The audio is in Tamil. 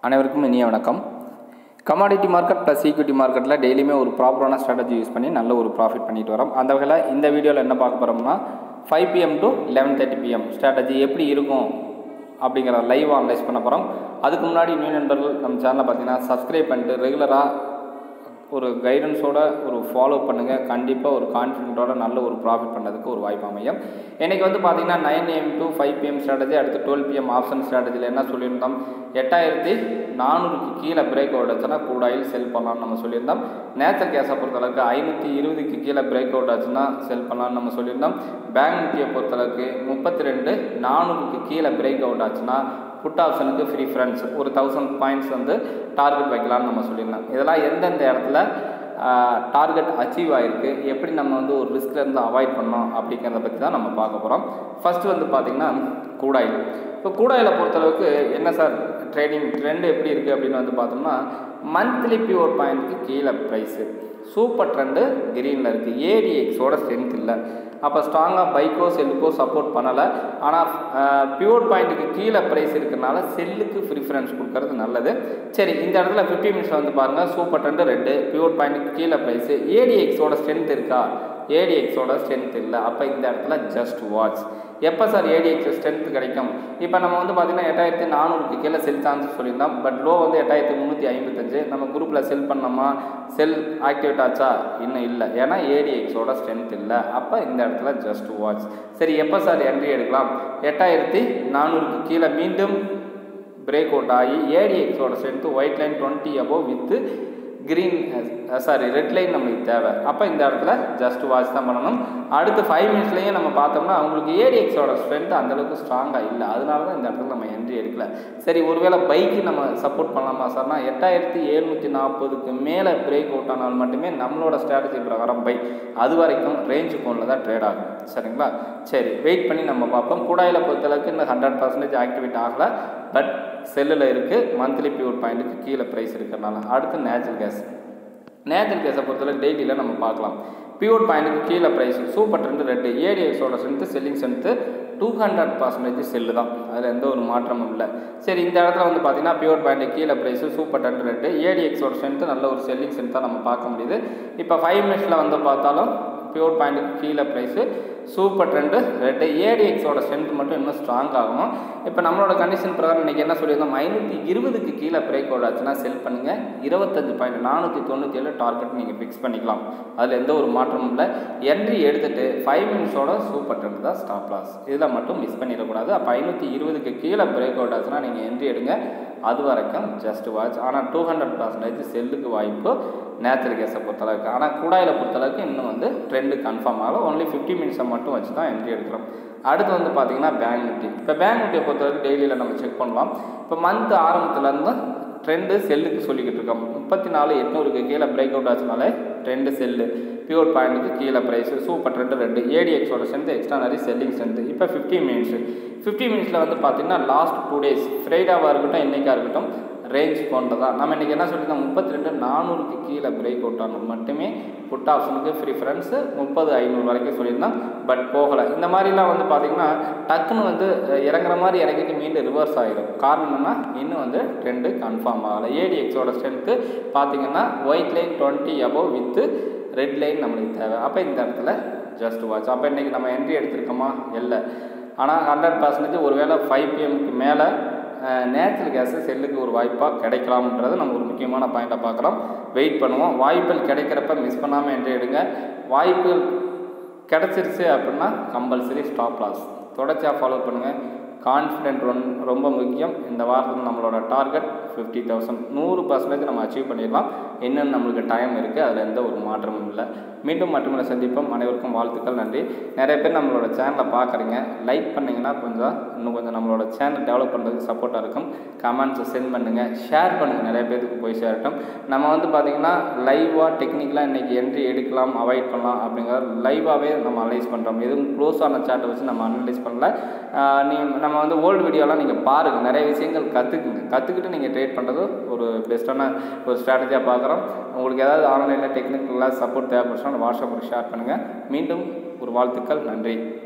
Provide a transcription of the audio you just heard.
அனைவருக்கும் இனிய வணக்கம் கமாடிட்டி மார்க்கெட் ப்ளஸ் ஈக்விட்டி மார்க்கெட்டில் டெய்லியுமே ஒரு ப்ராப்பரான ஸ்ட்ராட்டஜி யூஸ் பண்ணி நல்ல ஒரு ப்ராஃபிட் பண்ணிட்டு வரோம் அந்த வகையில் இந்த வீடியோவில் என்ன பார்க்க போகிறோம்னா five PM to eleven thirty PM strategy எப்படி இருக்கும் அப்படிங்கிற லைவ் அனலைஸ் பண்ண போகிறோம் அதுக்கு முன்னாடி நியூ நண்பர்கள் நம்ம சேனலை பார்த்தீங்கன்னா சப்ஸ்கிரைப் பண்ணிட்டு ரெகுலராக ஒரு கைடன்ஸோட ஒரு ஃபாலோ பண்ணுங்கள் கண்டிப்பாக ஒரு கான்ஃபிடென்ட்டோட நல்ல ஒரு ப்ராஃபிட் பண்ணதுக்கு ஒரு வாய்ப்பு அமையும் இன்றைக்கி வந்து பார்த்தீங்கன்னா nine AM to five PM strategy அடுத்து டுவெல் பிஎம் ஆப்ஷன் ஸ்ட்ராட்டஜியில் என்ன சொல்லியிருந்தோம் எட்டாயிரத்தி நானூறுக்கு கீழே பிரேக் அவுட் ஆச்சுன்னா கூடாயில் செல் பண்ணலாம்னு நம்ம சொல்லியிருந்தோம் நேச்சர் கேஸை பொறுத்தளவுக்கு ஐநூற்றி இருபதுக்கு கீழே பிரேக் அவுட் ஆச்சுன்னா செல் பண்ணலாம்னு நம்ம சொல்லியிருந்தோம் பேங்க் நிஃப்டியை பொறுத்தளவுக்கு முப்பத்தி ரெண்டு நானூறுக்கு கீழே பிரேக் அவுட் ஆச்சுன்னா புட் ஆப்ஷனுக்கு ஃப்ரீ ஃப்ரெண்ட்ஸ் ஒரு தௌசண்ட் பாயிண்ட்ஸ் வந்து டார்கெட் வைக்கலாம்னு நம்ம சொல்லியிருந்தோம் இதெல்லாம் எந்தெந்த இடத்துல டார்கெட் அச்சீவ் ஆகிருக்கு எப்படி நம்ம வந்து ஒரு ரிஸ்க்லேருந்து அவாய்ட் பண்ணோம் அப்படிங்கிறத பற்றி தான் நம்ம பார்க்க போகிறோம் ஃபஸ்ட்டு வந்து பார்த்திங்கன்னா கூடாயில் இப்போ கூடாயில் பொறுத்தளவுக்கு என்ன சார் ட்ரேடிங் ட்ரெண்ட் எப்படி இருக்குது அப்படின்னு வந்து பார்த்தோம்னா மந்த்லி பியூர் பாயிண்ட்டுக்கு கீழே ப்ரைஸு சூப்பர் ட்ரெண்டு கிரீனில் இருக்குது ஏடிஎக்ஸோட ஸ்ட்ரென்த் இல்லை அப்போ ஸ்ட்ராங்காக பைக்கோ செல்லுக்கோ சப்போர்ட் பண்ணலை ஆனால் பியூர் பாயிண்ட்டுக்கு கீழே ப்ரைஸ் இருக்கிறனால செல்லுக்கு ப்ரிஃபரன்ஸ் கொடுக்கறது நல்லது சரி இந்த இடத்துல ஃபிஃப்டி மினிட்ஸில் வந்து பாருங்கள் சூப்பர் ட்ரெண்டு ரெண்டு பியூர் பாயிண்ட்டுக்கு கீழே ப்ரைஸு ஏடிஎக்ஸோட ஸ்ட்ரென்த் இருக்கா ஏடிஎக்ஸோட ஸ்ட்ரென்த் இல்லை அப்போ இந்த இடத்துல ஜஸ்ட் வாட்ச் எப்போ சார் ஏடிஎக்ஸ் ஸ்ட்ரென்த் கிடைக்கும் இப்போ நம்ம வந்து பார்த்திங்கன்னா எட்டாயிரத்தி நானூறுக்கு கீழே செல் சான்ஸ் சொல்லியிருந்தோம் பட் லோ வந்து எட்டாயிரத்தி முந்நூற்றி ஐம்பத்தஞ்சு நம்ம குரூப்பில் செல் பண்ணோமா செல் ஆக்டிவேட் ஆச்சா இன்னும் இல்லை ஏன்னா ஏடிஎக்ஸோட ஸ்ட்ரென்த் இல்லை அப்போ இந்த இடத்துல ஜஸ்ட் வாட்ச் சரி எப்போ சார் என்ட்ரி எடுக்கலாம் எட்டாயிரத்தி நானூறுக்கு கீழே மீண்டும் பிரேக் அவுட் ஆகி ஏடிஎக்ஸோட strength white line twenty above with green sorry red line நம்மளுக்கு தேவை அப்போ இந்த இடத்துல ஜஸ்ட் வாட்ச் தான் பண்ணணும் அடுத்து ஃபைவ் மினிட்ஸ்லேயும் நம்ம பார்த்தோம்னா அவங்களுக்கு ஏடிஎக்ஸோட ஸ்ட்ரென்த் அந்தளவுக்கு ஸ்ட்ராங்காக இல்லை அதனால தான் இந்த இடத்துல நம்ம என்ட்ரி எடுக்கல சரி ஒருவேளை பைக்கு நம்ம சப்போர்ட் பண்ணலாமா சார்னா எட்டாயிரத்தி எழுநூற்றி நாற்பதுக்கு மேலே பிரேக் அவுட் ஆனால் மட்டுமே நம்மளோட ஸ்ட்ராட்டஜி பிரகாரம் பை அது வரைக்கும் ரேஞ்சு ஃபோனில் தான் ட்ரேட் ஆகும் சரிங்களா சரி வெயிட் பண்ணி நம்ம பார்ப்போம் கூடாயில் பொறுத்தளவுக்கு இன்னும் ஹண்ட்ரட் பர்சன்டேஜ் ஆக்டிவேட் ஆகலை பட் செல்லில் இருக்குது மந்த்லி பியூர் பாயிண்ட்டுக்கு கீழே ப்ரைஸ் இருக்கிறனால அடுத்து நேச்சுரல் கேஸ் நேச்சுரல் கேஸை பொறுத்தவரை டெய்லியில் நம்ம பார்க்கலாம் பியூர் பாயிண்ட்டுக்கு கீழே ப்ரைஸ் சூப்பர் ட்ரெண்டு ரெண்டு ஏடிஎக்ஸோட strength selling strength two hundred percentage sell தான் அதில் எந்த ஒரு மாற்றமும் இல்லை சரி இந்த இடத்துல வந்து பார்த்தீங்கன்னா பியூர் பாயிண்ட்டு கீழே ப்ரைஸு சூப்பர் ட்ரெண்டு ரெண்டு ஏடிஎக்ஸோட ஸ்ட்ரென்த்து நல்ல ஒரு செல்லிங் ஸ்ட்ரென்த்தாக நம்ம பார்க்க முடியுது இப்போ ஃபைவ் மினிட்ஸில் வந்து பார்த்தாலும் பியூர் பாயிண்ட்டுக்கு கீழே ப்ரைஸு சூப்பர் ட்ரெண்டு ரெட்டு ஏடிஎக்ஸோட ஸ்ட்ரென்த் மட்டும் இன்னும் ஸ்ட்ராங் ஆகும் இப்போ நம்மளோட கண்டிஷன் பிரகாரம் இன்றைக்கி என்ன சொல்லியிருந்தோம் ஐநூற்றி இருபதுக்கு கீழே பிரேக் அவுட் ஆச்சுன்னா செல் பண்ணுங்கள் இருபத்தஞ்சு பாயிண்ட் நானூற்றி தொண்ணூற்றி ஏழு டார்கெட் நீங்கள் ஃபிக்ஸ் பண்ணிக்கலாம் அதில் எந்த ஒரு மாற்றமும் இல்லை என்ட்ரி எடுத்துகிட்டு ஃபைவ் மினிட்ஸோட சூப்பர் ட்ரெண்ட் தான் ஸ்டாப் லாஸ் இதில் மட்டும் மிஸ் பண்ணிடக்கூடாது அப்போ ஐநூற்றி இருபதுக்கு கீழே பிரேக் அவுட் ஆச்சுன்னா நீங்கள் என்ட்ரி எடுங்க அது வரைக்கும் ஜஸ்ட் வாட்ச் ஆனால் டூ ஹண்ட்ரட் பர்சன்டேஜ் செல்லுக்கு வாய்ப்பு நேச்சுரல் கேஸை பொறுத்தளவுக்கு ஆனால் குடாயில் பொறுத்தளவுக்கு இன்னும் வந்து ட்ரெண்டு கன்ஃபார்ம் ஆகல ஒன்லி ஃபிஃப்டி மினிட்ஸை மட்டும் வச்சு தான் என்ட்ரி எடுக்கிறோம் அடுத்து வந்து பார்த்திங்கன்னா பேங்க் நிஃப்டி இப்போ பேங்க் நிஃப்டியை பொறுத்தவரைக்கும் டெய்லியில் நம்ம செக் பண்ணலாம் இப்போ மந்த் ஆரம்பத்துலேருந்து ட்ரெண்டு செல்லுக்கு சொல்லிக்கிட்டு இருக்கோம் முப்பத்தி நாலு எட்நூறுக்கு கீழே பிரேக் அவுட் ஆச்சுனாலே ட்ரெண்டு செல்லு பியூர் பாயிண்ட்டுக்கு கீழே ப்ரைஸு சூப்பர் ட்ரெண்டு ரெண்டு ஏடிஎக்ஸோட ஸ்ட்ரென்த் எக்ஸ்ட்ரானரி செல்லிங் ஸ்ட்ரென்த் இப்போ ஃபிஃப்டி மினிட்ஸு ஃபிஃப்டி மினிட்ஸில் வந்து பார்த்திங்கன்னா லாஸ்ட் டூ டேஸ் ஃப்ரைடாவாக இருக்கட்டும் இன்றைக்காக இருக்கட்டும் ரேஞ்ச் போன்றது தான் நம்ம இன்றைக்கி என்ன சொல்லியிருந்தோம் முப்பத்தி ரெண்டு நானூறுக்கு கீழே பிரேக் அவுட் ஆனது மட்டுமே புட் ஆப்ஷனுக்கு ப்ரிஃபரன்ஸு முப்பது ஐநூறு வரைக்கும் சொல்லியிருந்தோம் பட் போகலை இந்த மாதிரிலாம் வந்து பார்த்திங்கன்னா டக்குன்னு வந்து இறங்குற மாதிரி இறங்கிட்டு மீண்டும் ரிவர்ஸ் ஆகிடும் காரணம் என்னென்னா இன்னும் வந்து ட்ரெண்டு கன்ஃபார்ம் ஆகலை ஏடிஎக்ஸோட ஸ்ட்ரென்த்து பார்த்திங்கன்னா white line twenty above with red line நம்மளுக்கு தேவை அப்போ இந்த இடத்துல ஜஸ்ட் வாட்ச் அப்போ இன்றைக்கி நம்ம என்ட்ரி எடுத்திருக்கோமா இல்லை ஆனால் ஹண்ட்ரட் பர்சன்டேஜ் ஒருவேளை ஃபைவ் பிஎம்க்கு மேலே நேச்சுரல் கேஸு செல்லுக்கு ஒரு வாய்ப்பாக கிடைக்கலாம்ன்றது நம்ம ஒரு முக்கியமான பாயிண்ட்டாக பார்க்குறோம் வெயிட் பண்ணுவோம் வாய்ப்புகள் கிடைக்கிறப்ப மிஸ் பண்ணாமல் என்ட்ரி எடுங்க வாய்ப்புகள் கிடச்சிருச்சு அப்படின்னா கம்பல்சரி ஸ்டாப் லாஸ் தொடர்ச்சியாக ஃபாலோ பண்ணுங்கள் கான்ஃபிடென்ட் ரொம் ரொம்ப முக்கியம் இந்த வாரத்தில் நம்மளோட டார்கெட் ஃபிஃப்டி தௌசண்ட் நூறு பர்சன்டேஜ் நம்ம அச்சீவ் பண்ணிடலாம் இன்னும் நம்மளுக்கு டைம் இருக்குது அதில் எந்த ஒரு மாற்றமும் இல்லை மீண்டும் மட்டுமில்லை சந்திப்போம் அனைவருக்கும் வாழ்த்துக்கள் நன்றி நிறைய பேர் நம்மளோட சேனலை பார்க்குறீங்க லைக் பண்ணிங்கன்னா கொஞ்சம் இன்னும் கொஞ்சம் நம்மளோட சேனல் டெவலப் பண்ணுறதுக்கு சப்போர்ட்டாக இருக்கும் கமெண்ட்ஸை சென்ட் பண்ணுங்கள் ஷேர் பண்ணுங்கள் நிறைய பேருக்கு போய் சேரட்டும் நம்ம வந்து பார்த்திங்கன்னா லைவாக டெக்னிக்கலாக இன்றைக்கி என்ட்ரி எடுக்கலாம் அவாய்ட் பண்ணலாம் அப்படிங்கிற லைவாகவே நம்ம அனலைஸ் பண்ணுறோம் எதுவும் க்ளோஸ் ஆன சேட்டை வச்சு நம்ம அனலைஸ் பண்ணல நீ நம்ம வந்து ஓல்டு வீடியோலாம் நீங்கள் பாருங்கள் நிறைய விஷயங்கள் கற்றுக்குங்க கற்றுக்கிட்டு நீங்கள் ட்ரேட் பண்ணுறது ஒரு பெஸ்ட்டான ஒரு ஸ்ட்ராட்டஜியாக பார்க்குறோம் உங்களுக்கு ஏதாவது ஆன்லைனில் டெக்னிக்கலாக சப்போர்ட் தேவைப்படுச்சுன்னா வாட்ஸ்அப்பில் ஷேர் பண்ணுங்கள் மீண்டும் ஒரு வாழ்த்துக்கள் நன்றி